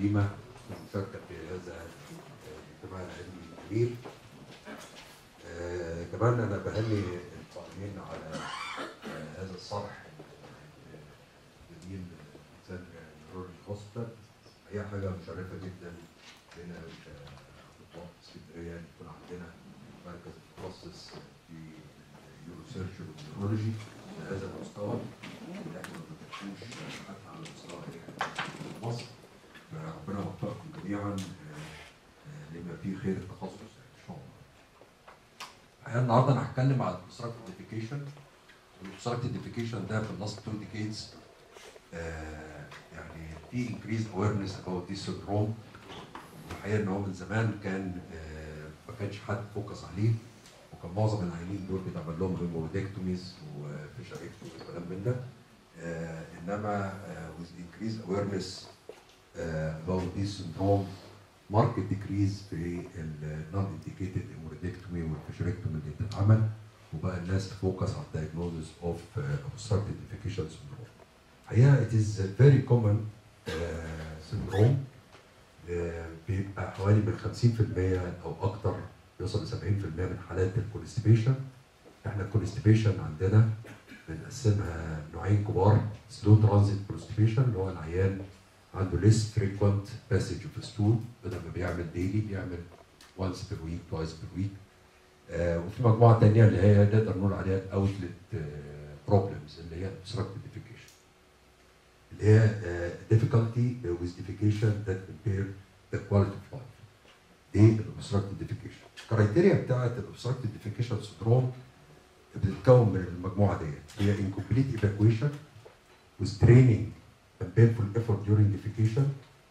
كريمه المشاركه في هذا الاجتماع العلمي الجميل. آه، كمان انا بهني القائمين على آه، هذا الصرح جميل انسان نيورولوجي هوسبيتال هي حاجه مشرفه جدا لنا كاطباء اسكندريه ان يكون عندنا مركز متخصص في اليورو سيرش والنيورولوجي بهذا المستوى اللي احنا ما بنشوفوش حتى على مستوى يعني مصر فربنا يوفقكم جميعا آه، آه، لما فيه خير التخصص ان شاء الله. الحقيقه النهارده انا هتكلم على الابستراكت ايديفيكيشن والابستراكت ايديفيكيشن ده في اللاست تو ديكيدز يعني في increased awareness about this syndrome الحقيقه ان هو من زمان كان آه، ما كانش حد فوكس عليه وكان معظم العيانين دول بيتعمل لهم هيمودكتوميز وفيشريكتوميز وكلام من ده آه، انما آه، with increased awareness آه، about this syndrome market decrease في ال non indicated hemorrhidectomy والفيشريكتومي اللي بتتعمل وبقى الناس تفوكس على diagnosis of uh, obstructive defecation syndrome. الحقيقه it is a very common uh, syndrome آه، بيبقى حوالي من 50% او اكتر بيوصل ل 70% من حالات الكونستيبيشن احنا الكونستيبيشن عندنا بنقسمها نوعين كبار سلو ترانزيت كونستيبيشن اللي هو العيان عنده ليس فريكوينت باسج اوف ستول بدل ما بيعمل ديلي بيعمل وانس بير ويك توايس بير ويك وفي مجموعه ثانيه اللي هي نقدر نقول عليها الاوتلت بروبلمز اللي هي obstructive defecation اللي هي uh, difficulty with defecation that impair the quality of life. دي الobstructive defecation. الكرايتيريا بتاعت الobstructive defecation syndrome بتتكون من المجموعه ديت هي incomplete evacuation with training and painful effort during defecation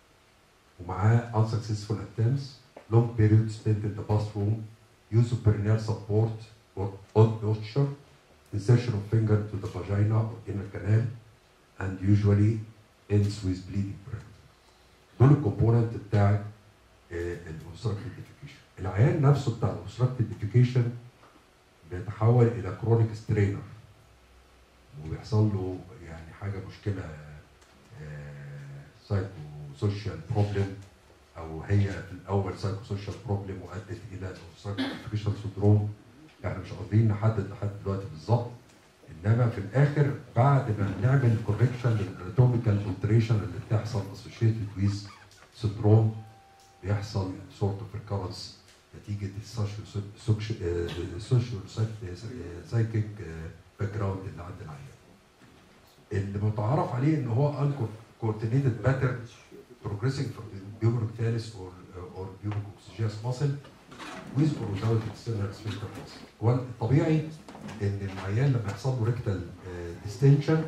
ومعاه unsuccessful attempts long period spent in the bathroom use of perineal support or odd posture insertion of finger to the vagina or inner canal and usually ends with bleeding breath. دول الكومبوننت بتاع الاوبستراكتيف ديفيكيشن. العيان نفسه بتاع الاوبستراكتيف ديفيكيشن بيتحول الى كرونيك سترينر وبيحصل له يعني حاجه مشكله سايكو سوشيال بروبلم او هي في الاول سايكو سوشيال بروبلم وادت الى الاوبستراكتيف ديفيكيشن سندروم يعني مش قادرين نحدد لحد دلوقتي بالظبط انما في الاخر بعد ما نعمل كوركشن للاناتوميكال التريشن اللي بتحصل اسوشيتد ويز سندروم بيحصل سورت اوف ريكورنس نتيجه السوشيال سايكيك باك جراوند اللي عند العيان. اللي متعارف عليه ان هو uncoordinated pattern progressing from the pubic or or pubic oxygenous muscle with or without external sphincter muscle. هو الطبيعي ان العيان لما يحصل له ريكتال ديستنشن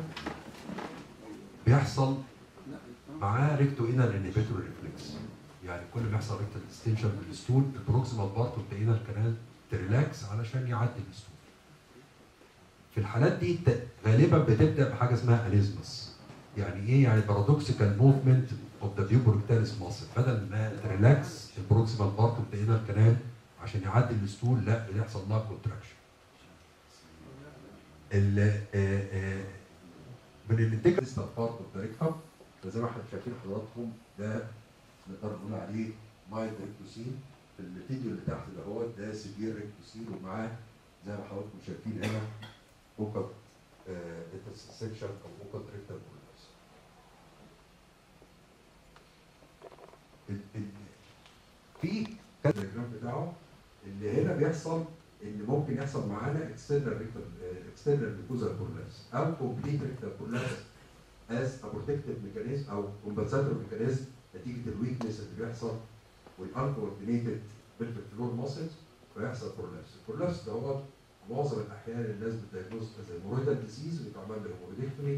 بيحصل معاه ريكتو انال انيبيتور ريفلكس يعني كل ما يحصل ريكتال ديستنشن من الستول البروكسيمال بارت اوف ذا انال كانال تريلاكس علشان يعدي الستول في الحالات دي غالبا بتبدا بحاجه اسمها اليزمس يعني ايه يعني بارادوكسيكال موفمنت اوف ذا بيوبروكتاليس ماسل بدل ما تريلاكس البروكسيمال بارت اوف ذا انال كانال عشان يعدي الستول لا بيحصل لها كونتراكشن من الانتجرال بارت اوف ذا ريكتم زي ما احنا شايفين حضراتكم ده نقدر نقول عليه مايل ريكتوسين في الفيديو اللي تحت ده هو ده سيفير ريكتوسين ومعاه زي ما حضراتكم شايفين هنا فوكال انترسكشن او فوكال ريكتال بولس في الدياجرام بتاعه اللي هنا بيحصل ان ممكن يحصل معانا اكسترنال ريكتال اكسترنال ميكوزال كورلاس او كومبليت ريكتال كورلاس از ا بروتكتيف ميكانيزم او كومبنساتور ميكانيزم نتيجه الويكنس اللي بيحصل والانكوردينيتد بلفيك فلور ماسلز فيحصل كورلاس الكورلاس ده هو معظم الاحيان الناس بتدايجنوز از هيموريدال ديزيز ويتعمل له هيموريدكتومي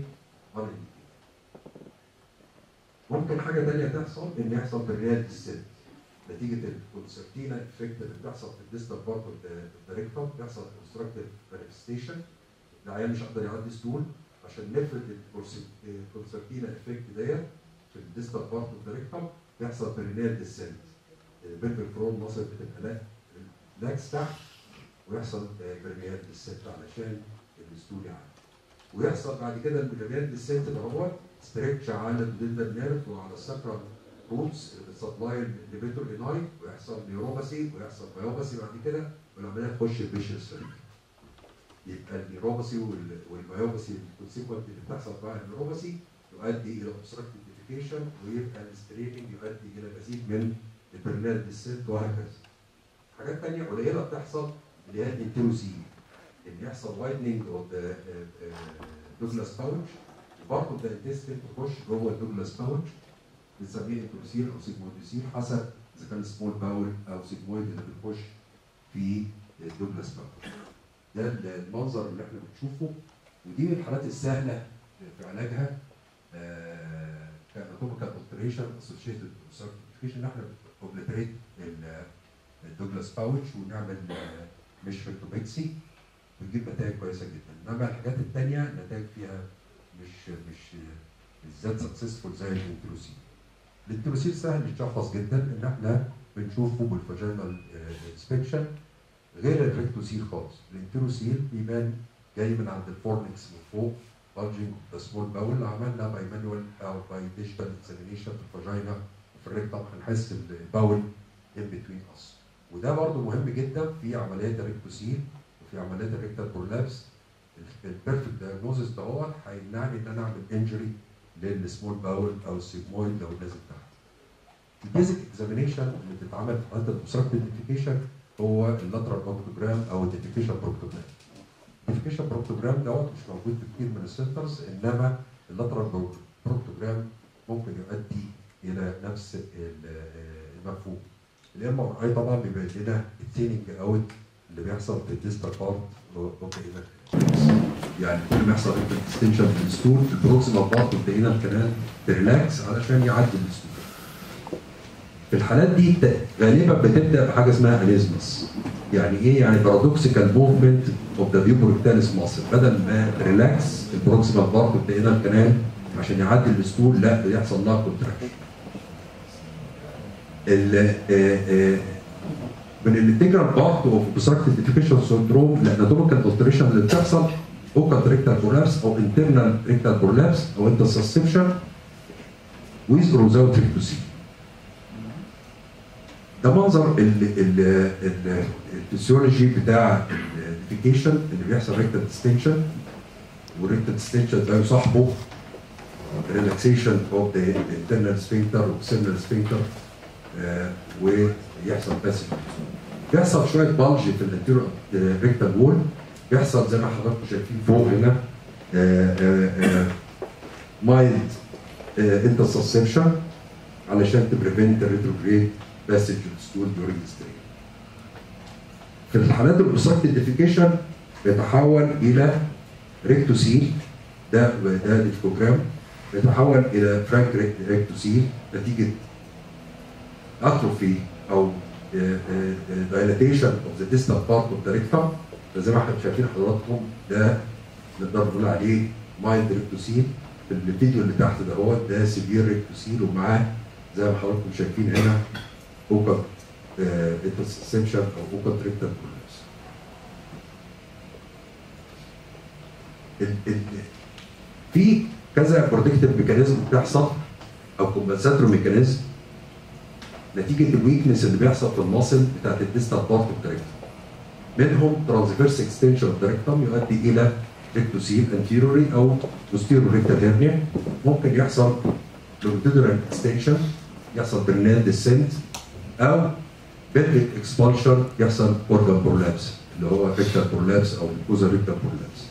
ممكن حاجه ثانيه تحصل ان يحصل بالريال ديسنت نتيجه الكونسرتينا افكت اللي بتحصل في الديستال بارت اوف ذا ريكتوم بيحصل كونستراكتيف مانيفستيشن العيان مش هيقدر يعدي ستول عشان نفرد الكونسرتينا افكت ديت في الديستال بارت اوف ذا ريكتوم بيحصل برينيال ديسنت البلفيك فرون مصر بتبقى لاكس تحت ويحصل برينيال ديسنت علشان الستول يعدي ويحصل بعد كده البرينيال ديسنت ده هو ستريتش على الديلدر نيرف وعلى السكرال روتس سبلاي ليفيتور اناي ويحصل نيوروباثي ويحصل مايوباثي بعد كده والعمليه تخش الفيشن سيركل يبقى النيوروباثي وال- والمايوباثي الكونسيكونت اللي بتحصل مع النيوروباثي يؤدي الى obstructive defecation ويبقى الستريتنج يؤدي الى مزيد من البرنال ديسنت وهكذا. حاجات تانية قليلة بتحصل اللي هي الانتروسي ان يحصل وايدنينج اوف ذا دوجلاس باوتش وبرضه ده الانتستين تخش جوه الدوجلاس باوتش بنسميه انتروسيل او سيجمويدوسيل حسب اذا كان سمول باول او سيجمويد اللي بتخش في الدوجلاس باوتش. ده المنظر اللي احنا بنشوفه ودي من الحالات السهله في علاجها كاناتوميكال اوبريشن اسوشيتد سيرتيفيكيشن احنا اوبليتريت الدوجلاس باوتش ونعمل مش ريكتوبكسي بتجيب نتائج كويسه جدا انما الحاجات الثانيه النتائج فيها مش مش مش ذات سكسسفول زي الانتروسيل الانتروسيل سهل يتشخص جدا ان احنا بنشوفه بالفاجينال انسبكشن غير الريكتوسيل خالص الانتروسيل بيبان جاي من عند الفورنكس من فوق bulging of the small bowel عملنا باي مانوال او باي ديجيتال اكزامينيشن في الفاجينا وفي الريكتم هنحس الباول ان بتوين اس وده برضه مهم جدا في عمليات الريكتوسيل وفي عمليات الريكتال برولابس البيرفكت دايجنوزس دوت هيمنعني ان انا اعمل انجري للسمول باول او السيجمويد لو نازل تحت. البيزك اكزامينيشن اللي بتتعمل في حالات الاوبستراكتيف ديفيكيشن هو اللاترال بروكتوجرام او الديفيكيشن بروكتوجرام. الديفيكيشن بروكتوجرام دوت مش موجود في كتير من السنترز انما اللاترال بروكتوجرام ممكن يؤدي الى نفس ال- المفهوم. الام ار اي طبعا بيبين لنا التيننج اوت اللي بيحصل في الديستال بارت اوف يعني كل ما يحصل اكستنشن في الستول البروكسيمال بارت بتلاقينا الكلام ريلاكس علشان يعدي الستول. في الحالات دي ت- غالبا بتبدا بحاجه اسمها انيزمس يعني ايه يعني بارادوكسيكال موفمنت اوف ذا بيوبوركتاليس ماسل بدل ما ريلاكس البروكسيمال بارت بتلاقينا الكلام عشان يعدي الستول لا بيحصل لها كونتراكشن ال- آه، آه، من الانتجرال بارت اوف obstructive ديفيكيشن سندروم الاناتوميكال alteration اللي بتحصل اوكال ريكتال كولابس او انترنال ريكتال كولابس او انترسبشن with or without rectus ده منظر ال- ال- ال- الفسيولوجي بتاع الديفيكيشن اللي بيحصل ريكتال ديستنشن والريكتال ديستنشن ده يصاحبه ريلاكسيشن اوف ذا internal sphincter واكسترنال sphincter آه، ويحصل باسج بيحصل شويه بلج في الانتيرو ريكتال وول بيحصل زي ما حضراتكم شايفين فوق هنا مايلد انترسبشن علشان تبريفنت الريتروجريد باسج ستول دورينج سترين في الحالات الاوبستراكتيف ديفيكيشن بيتحول الى ريكتوسيل ده ده ديفكوجرام بيتحول الى فرانك ريكتوسيل نتيجه اتروفي او دايلاتيشن اوف ذا ديستال بارت اوف ذا ريكتم زي ما احنا شايفين حضراتكم ده نقدر نقول عليه مايند ريكتوسيل في الفيديو اللي تحت ده هو ده سيفير ريكتوسيل ومعاه زي ما حضراتكم شايفين هنا اوكر انترسبشن او اوكر ريكتال كولابس في كذا بروتكتيف ميكانيزم بتحصل او كومبنساتور ميكانيزم نتيجه الويكنس اللي بيحصل في الماسل بتاعت الديستال بارت بتاعتها منهم ترانسفيرس اكستنشن اوف ريكتم يؤدي الى ريكتوسيل انتيروري او بوستيرور ريكتال هيرنيا ممكن يحصل لونجيتودينال اكستنشن يحصل برنال ديسنت او بيتريك اكسبالشن يحصل اورجان برولابس اللي هو ريكتال برولابس او كوزا ريكتال برولابس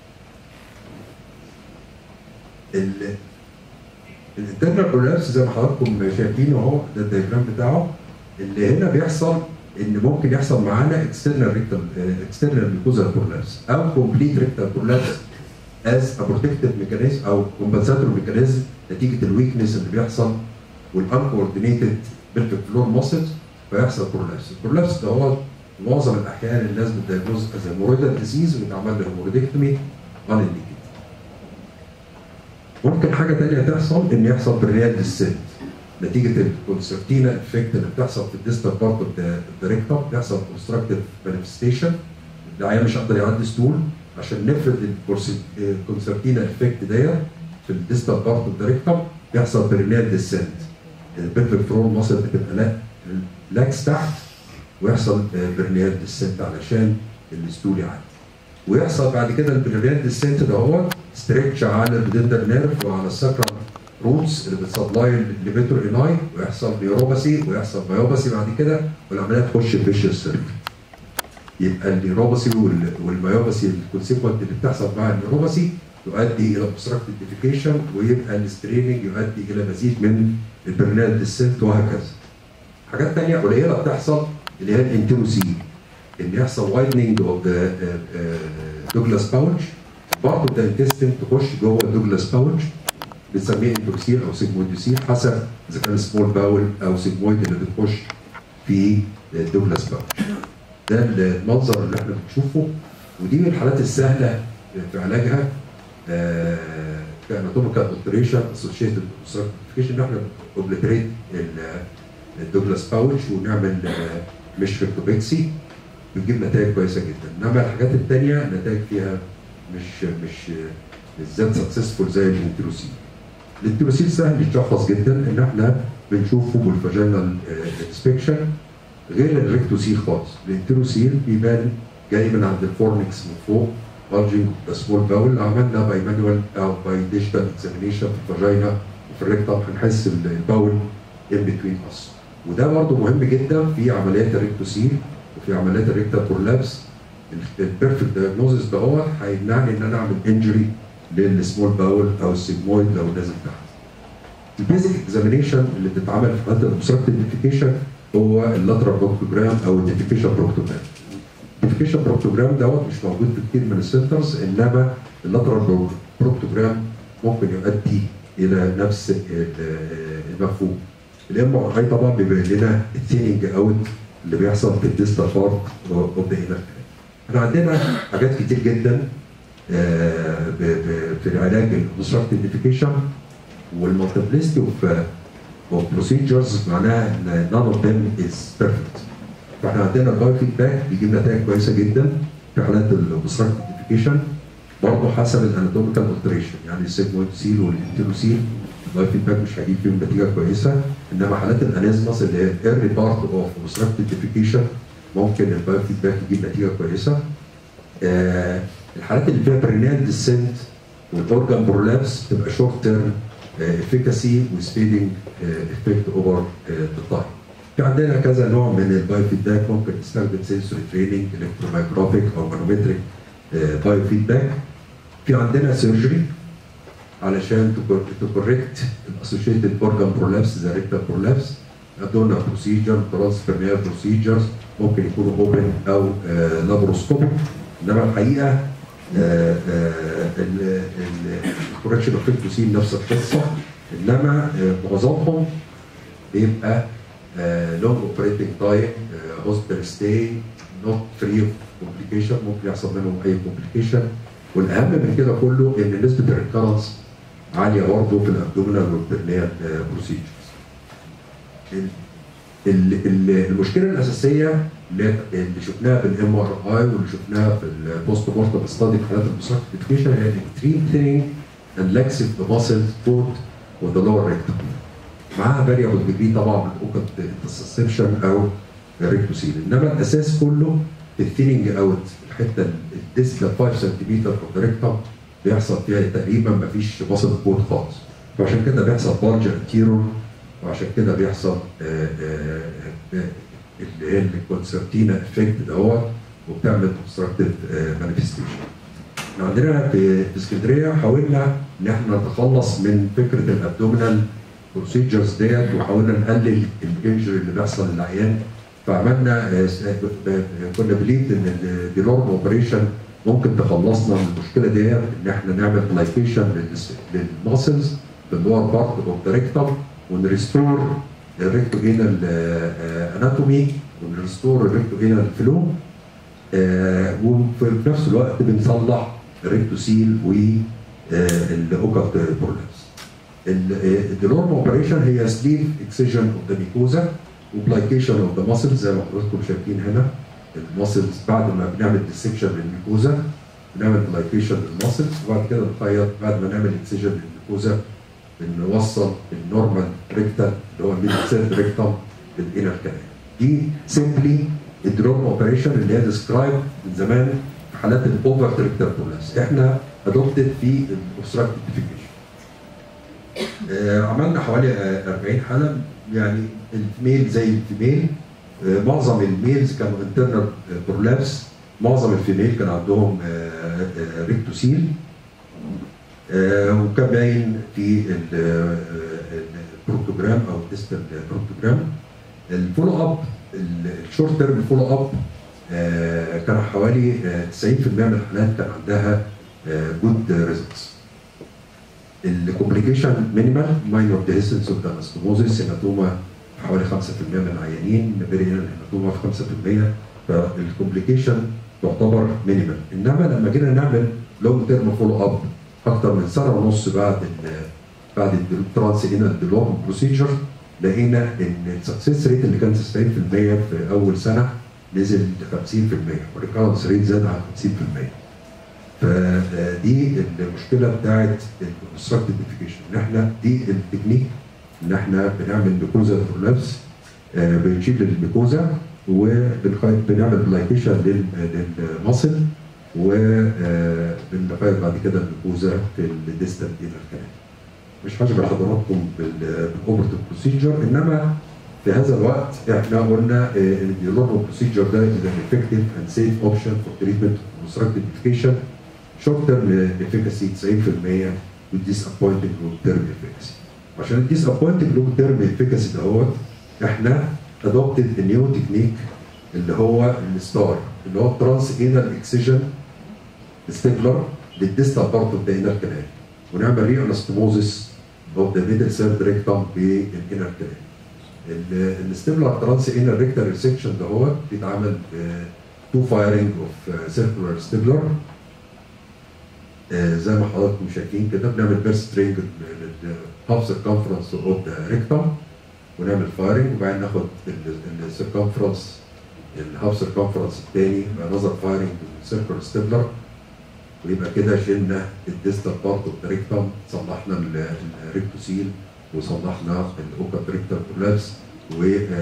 الانترنال برولابس زي ما حضراتكم شايفين اهو ده الدياجرام بتاعه اللي هنا بيحصل ان ممكن يحصل معانا اكسترنال ريكتال اكسترنال ميكوزا برولابس او كومبليت ريكتال برولابس از بروتكتيف ميكانيزم او كومبنساتور ميكانيزم نتيجه الويكنس اللي بيحصل والانكوردينيتد بيلفيك فلور ماسلز فيحصل برولابس البرولابس ده هو معظم الاحيان الناس بتدايجنوز از هيموريدال ديزيز ويتعمل له هيموريدكتومي ان ممكن حاجه ثانيه تحصل ان يحصل بريال ديسنت نتيجه الكونسرتينا افكت اللي بتحصل في الديستال بارت اوف ذا ريكتم بيحصل كونستراكتيف مانيفستيشن العيان مش هيقدر يعدي ستول عشان نفرد الكونسرتينا افكت ديت في الديستال بارت اوف ذا ريكتم بيحصل بريال ديسنت البلفيك فلور ماسل بتبقى لا لاكس تحت ويحصل برنيال ديسنت علشان الستول يعدي ويحصل بعد كده البرنيال ديسنت ده هو ستريتش على البدندر نيرف وعلى الساكرال روتس اللي بتسبلاي الليفيتور اناي ويحصل نيوروباسي ويحصل بايوباسي بعد كده والعمليه تخش في فيشيوس سيركل يبقى النيوروباسي والمايوباسي الكونسيكونت اللي بتحصل مع النيوروباسي يؤدي الى obstructed defecation ويبقى الستريننج يؤدي الى مزيد من البرنال ديسنت وهكذا. حاجات ثانيه قليله بتحصل اللي هي الانتروسي ان يحصل وايدنينج اوف ذا دوجلاس باوتش برضه الانتستين تخش جوه الدوجلاس باوتش بنسميه انتروسيل او سيجمويدوسيل حسب اذا كان سمول باول او سيجمويد اللي بتخش في الدوجلاس باوتش. ده المنظر اللي احنا بنشوفه ودي من الحالات السهله في علاجها كاناتوميكال اوبريشن اسوشيتد ان احنا اوبليتريت الدوجلاس باوتش ونعمل مش ريكتوبكسي بتجيب نتائج كويسه جدا انما الحاجات الثانيه النتائج فيها مش مش مش ذات سكسسفول زي الانتروسيل. الانتروسيل سهل يتشخص جدا ان احنا بنشوفه بالفاجينال انسبكشن غير الريكتوسيل خالص الانتروسيل بيبان جاي من عند الفورنكس من فوق bulging the small bowel عملنا باي مانوال او باي ديجيتال اكزامينيشن في الفاجينا وفي الريكتم هنحس الباول ان بتوين اس وده برضه مهم جدا في عمليات الريكتوسيل وفي عمليات الريكتال برولابس البيرفكت دايجنوزس ده هو هيمنعني ان انا اعمل انجري للسمول باول او السيجمويد لو نازل تحت. البيزك اكزامينيشن اللي بتتعمل في حالة الابستراكتيف ديفيكيشن هو اللاترال بروكتوجرام او الديفيكيشن بروكتوجرام. الديفيكيشن بروكتوجرام دوت مش موجود في كتير من السنترز انما اللاترال بروكتوجرام ممكن يؤدي الى نفس المفهوم. الام ار اي طبعا بيبين لنا الثيننج اوت اللي بيحصل في الديستال بارت اوف ذا انر احنا عندنا حاجات كتير جدا في العلاج الابستراكتيف ديفيكيشن والمالتيبلستي اوف اوف بروسيجرز معناها ان none of them is perfect. فاحنا عندنا البايو فيدباك بيجيب نتائج كويسه جدا في حالات الابستراكتيف ديفيكيشن برضه حسب الاناتوميكال التريشن يعني السيجمويد سيل والانتروسيل البايو فيدباك مش هيجيب فيهم نتيجه كويسه انما حالات الانيزماس اللي هي ايرلي بارت اوف obstructive ديفيكيشن ممكن البايو فيدباك يجيب نتيجه كويسه. آه الحالات اللي فيها برينال ديسنت والاورجان برولابس بتبقى شورت تيرم افيكاسي وسبيدنج افكت اوفر ذا تايم. في عندنا كذا نوع من البايو فيدباك ممكن نستخدم سنسوري تريننج الكترومايكروبيك او مانومتريك بايو فيدباك. في عندنا سيرجري علشان تكوركت الاسوشيتد اورجان برولابس زي ريكتال برولابس ادونا بروسيجر ترانسفيرنيال بروسيجرز ممكن يكونوا اوبن او لابروسكوبيك انما الحقيقه الكوركشن اوف فيكتوسين نفس القصه انما معظمهم بيبقى لونج اوبريتنج تايم هوسبيتال ستاي نوت فري اوف كومبليكيشن ممكن يحصل منهم اي كومبليكيشن والاهم من كده كله ان نسبه الريكرنس عاليه برضه في الابدومينال والبرنيال بروسيجرز. المشكله الاساسيه اللي شفناها في الام ار اي واللي شفناها في البوست مورتم ستادي في حالات البروسيجرز هي الاكستريم ثيننج اند لاكسيف ذا ماسلز بوت وذا لور ريكتم. معاها فاريبل ديجري طبعا من اوكت انترسبشن او ريكتوسيل انما الاساس كله الثيننج اوت الحته الديسك 5 سنتيمتر اوف ريكتم بيحصل فيها تقريبا ما فيش ماسل بوت خالص فعشان كده بيحصل بارج انتيرور وعشان كده بيحصل اللي هي الكونسرتينا افكت دوت وبتعمل اوبستراكتيف مانيفستيشن. احنا عندنا في اسكندريه حاولنا ان احنا نتخلص من فكره الابدومينال بروسيجرز ديت وحاولنا نقلل الانجري اللي بيحصل للعيان فعملنا كنا بليد ان الديلورم اوبريشن ممكن تخلصنا من المشكله ديت ان احنا نعمل لايكيشن للماسلز في اللور بارت اوف ذا ريكتم ونريستور الريكتوجينال اناتومي ونريستور الريكتوجينال فلو وفي نفس الوقت بنصلح الريكتوسيل والاوكت برولابس. الديلورم اوبريشن هي سليف اكسجن اوف ذا ميكوزا وبلايكيشن اوف ذا ماسلز زي ما حضراتكم شايفين هنا الماسلز بعد ما بنعمل ديسكشن للميكوزا بنعمل بلايكيشن للماسلز وبعد كده نخيط بعد ما نعمل اكسجن للميكوزا بنوصل النورمال ريكتال اللي هو الميدل سيرد ريكتم بالانر كانال دي سيمبلي الدروم اوبريشن اللي هي ديسكرايب من زمان في حالات الاوفر ريكتال كولاس احنا ادوبتد في الاوبستراكتيفيكيشن عملنا حوالي آه، 40 حاله يعني الميل زي الفيميل آه، معظم الميلز كانوا انترنال برولابس معظم الفيميل كان عندهم ريكتوسيل آه، وكان باين في ال- آه، البروتوجرام او الديستال بروتوجرام الفولو اب الشورت تيرم فولو اب كان حوالي آه، 90% من الحالات كان عندها جود ريزلتس الكومبليكيشن مينيمال ماينور ديسنس اوف دانستوموزيس هيماتوما حوالي 5% من العيانين برينال هيماتوما في 5% فالكومبليكيشن تعتبر مينيمال انما لما جينا نعمل لونج تيرم فولو اب اكتر من سنه ونص بعد ال بعد الترانس انال ديفلوبمنت بروسيجر لقينا ان السكسس ريت اللي كان 90% في اول سنه نزل ل 50% والريكارنس ريت زاد عن 50% فدي المشكله بتاعت الكونستراكتيفيكيشن ان احنا دي التكنيك ان احنا بنعمل بيكوزا برولابس بنشيل البيكوزا وبنعمل بلايكيشن للمصل وبنغير بعد كده البيكوزا في الديستال انر كانال مش هشبه حضراتكم بالاوبرتيف بروسيجر انما في هذا الوقت احنا قلنا آه، ان الديولوجو بروسيجر ده از ان افكتيف اند سيف اوبشن فور تريتمنت كونستراكتيفيكيشن شورت تيرم افيكاسي 90% والديس ابوينتنج لونج تيرم افيكاسي عشان الديس ابوينتنج لونج تيرم افيكاسي دوت احنا ادوبتد نيو تكنيك اللي هو الستار اللي هو الترانس انال اكسجن ستيبلر للديستال بارت اوف ذا انر كانال ونعمل ري انستموزيس اوف ذا ميدل سيرد ريكتم بالانر كانال الستيبلر ترانس انر ريكتال ريسكشن دهوت بيتعمل تو فايرنج اوف سيركولار ستيبلر زي ما حضراتكم شايفين كده بنعمل بيرست سترينج للهاف سيركمفرنس اوف ذا ريكتم ونعمل فايرنج وبعدين ناخد السيركمفرنس الهاف سيركمفرنس الثاني نظر فايرنج بالسيركولار ستيبلر ويبقى كده شلنا الديستال بارت اوف ذا ريكتم صلحنا الريكتوسيل وصلحنا الاوكا ريكتال كولابس و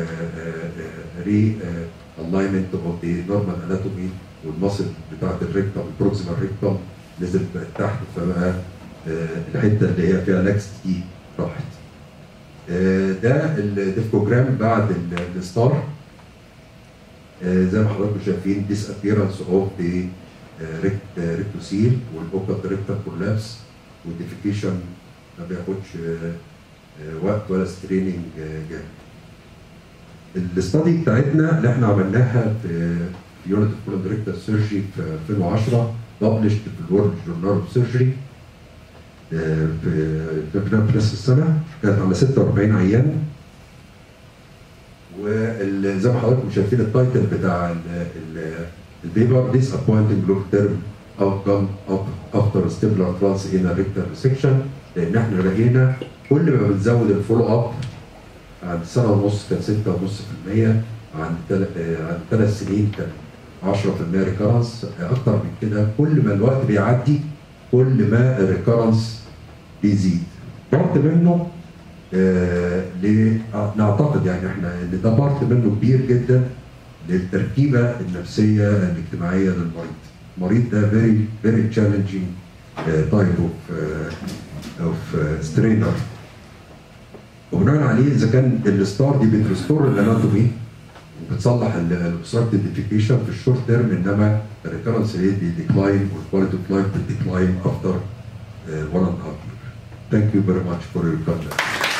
ري الاينمنت اوف ذا نورمال اناتومي والمصل بتاعت الريكتم البروكسيمال ريكتم نزلت بقت تحت فبقى آه، الحته اللي هي فيها لاكس تي راحت. آه، ده الديفكوجرام بعد ال- الستار آه، زي ما حضراتكم شايفين ديس ابيرنس اوف ذا ريكتوسيل والاوكا ريكتال كولابس والديفيكيشن ما بياخدش آه، آه، وقت ولا ستريننج جامد. الاستادي بتاعتنا اللي احنا عملناها في في يونت اوف كولون ريكتال سيرجري في 2010 ببلشت في الورلد جورنال اوف سيرجري في في نفس السنه كانت على 46 عيان وزي ما حضراتكم شايفين التايتل بتاع ال- ال- البيبر ديس ابوينتنج لونج تيرم اوتكم افتر ستيبلر ترانس ان ريكتال ريسكشن لان احنا لقينا كل ما بنزود الفولو اب عند سنه ونص كان 6.5% عند تل- آه، عند ثلاث سنين كان 10% ريكارنس اكتر من كده كل ما الوقت بيعدي كل ما الريكارنس بيزيد بارت منه آه ل- آه، نعتقد يعني احنا ان ده بارت منه كبير جدا للتركيبه النفسيه الاجتماعيه للمريض. المريض ده فيري فيري تشالنجينج تايب اوف اوف سترينر وبناء عليه اذا كان الستار دي بتريستور الاناتومي وبتصلح الاوبستراكتيفيكيشن في الشورت تيرم انما الريكرنس ريت بيديكلاين والكواليتي اوف لايف بتديكلاين افتر 1 اند هاف يير. Thank you very much for your comment.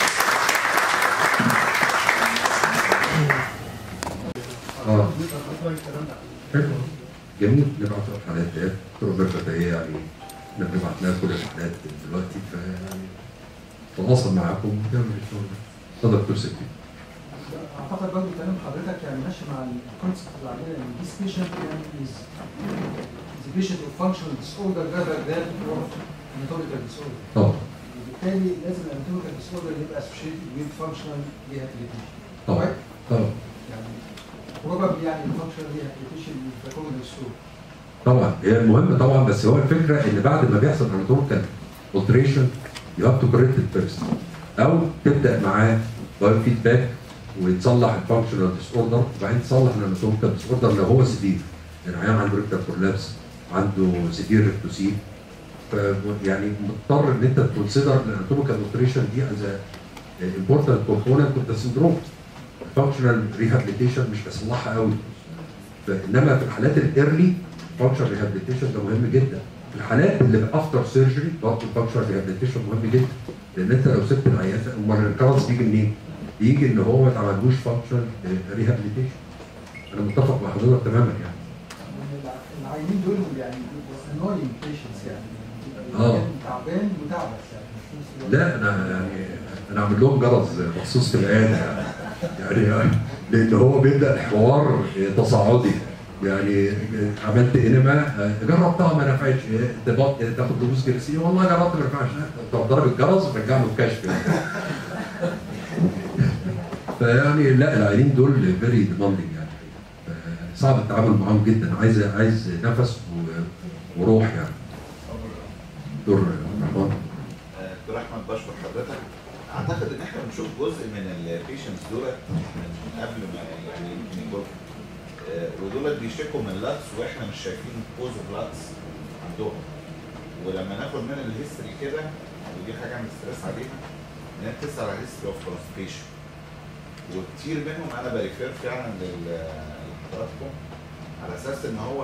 اه حلو جميل نبعت له الحالات ديت دكتور روبرتا ده هي يعني احنا بنبعت لها كل الحالات دلوقتي فيعني تواصل معاكم وتعمل الشغل ده. اتفضل دكتور سكتي اعتقد برضه كلام حضرتك يعني ماشي مع الكونسبت اللي عندنا ان this patient يعني is is a patient with functional disorder rather than of anatomical disorder. طبعا وبالتالي لازم الاناتوميكال disorder يبقى associated with functional rehabilitation. طبعا Right? طبعا يعني probably يعني functional rehabilitation is the common story. طبعا هي المهم طبعا بس هو الفكره ان بعد ما بيحصل اناتوميكال alteration يو هاف تو كوريكت فيرست او تبدا معاه بايو فيدباك وتصلح الفانكشنال ديس اوردر وبعدين تصلح الاناتوميكال ديس اوردر لو هو سيفير يعني عيان عنده ريكتال كولابس عنده سيفير ريكتوسيل ف يعني مضطر ان انت تكونسيدر الاناتوميكال نوتريشن دي از امبورتنت كومبوننت اوف ذا سندروم الفانكشنال ريهابيليتيشن مش بصلحها قوي انما في الحالات الايرلي فانكشنال ريهابيليتيشن ده مهم جدا في الحالات اللي افتر سيرجري برضه الفانكشنال ريهابيليتيشن مهم جدا لان انت لو سبت العيان امال الريكارنس بيجي منين؟ بيجي ان هو ما اتعملوش فانكشنال ريهابيليتيشن انا متفق مع حضرتك تماما يعني العيانين دول يعني انوينج بيشنتس يعني آه. تعبان وتعبس يعني مش في نفس الوقت. لا انا يعني انا اعمل لهم جرس مخصوص في العياده يعني يعني لان هو بيبدا الحوار تصاعدي يعني عملت انما جربتها ما نفعتش تبط- تاخد دروس جنسيه والله جربت ما نفعش طب ضرب الجرس ورجع له الكشف يعني. فيعني لا العيانين دول فيري ديماندنج يعني صعب التعامل معاهم جدا عايز عايز نفس و- وروح يعني دكتور رحمن دكتور احمد بشكر حضرتك اعتقد ان احنا بنشوف جزء من البيشنتس دولت من قبل ما يعني يمكن يجوا آه، ودولت بيشتكوا من لاتس واحنا مش شايفين كوز اوف لاتس عندهم ولما ناخد من الهيستوري كده ودي حاجه انا ستريس عليها ان هي بتسال على هيستوري اوف كونستيبيشن وكتير منهم انا بريفير فعلا لل- لحضراتكم على اساس ان هو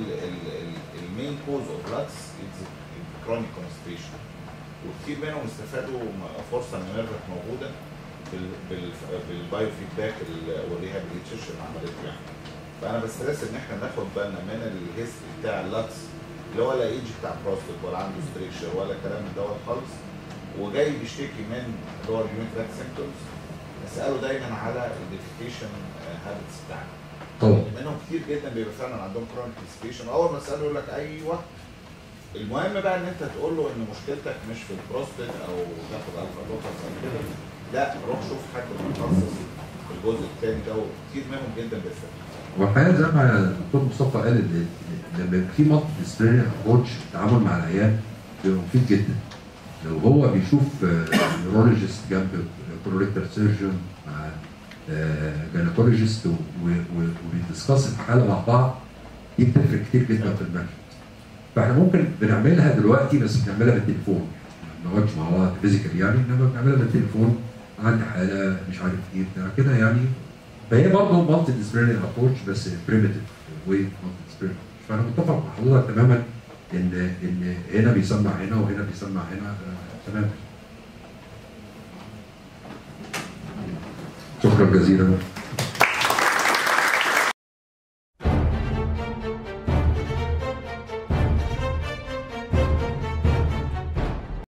المين كوز اوف لاتس كرونيك كونستيبيشن وكتير منهم استفادوا م- فرصه ان نيرفت موجوده بال بال بالبايو فيدباك ال- والريهابيليتيشن اللي عملته يعني فانا بستريس ان احنا ناخد بالنا من الهيستوري بتاع اللاتس اللي هو لا ايج بتاع بروستات ولا عنده ستريكشر ولا كلام من دوت خالص وجاي بيشتكي من اللي هو اليوميتراك سيمبتومز نساله دايما على الديفيكيشن هابتس بتاعته طبعا منهم كتير جدا بيبقى فعلا عندهم كرونيك ديسبيشن اول ما تساله يقول لك ايوه المهم بقى ان انت تقول له ان مشكلتك مش في البروستات او تاخد الفا دوكرز او كده لا روح شوف حد متخصص في الجزء الثاني ده وكتير منهم جدا بيستفيد والحقيقه زي ما الدكتور مصطفى قال ان لما يبقى في مالتي ديسبلينري ابروتش التعامل مع العيان بيبقى مفيد جدا لو هو بيشوف نيورولوجيست جنب كولوريكتال سيرجن مع جينيكولوجيست وبيدسكاس الحاله مع بعض دي بتفرق كتير جدا في المانجمنت فاحنا ممكن بنعملها دلوقتي بس بنعملها بالتليفون ما بنقعدش مع بعض فيزيكال يعني انما بنعملها بالتليفون عندي حاله مش عارف ايه بتاع كده يعني فهي برضه مالتي ديسبلينري ابروتش بس بريمتيف واي مالتي ديسبلينري فانا متفق مع حضرتك تماما ان ان هنا بيسمع هنا وهنا بيسمع هنا آه، تمام شكرا جزيلا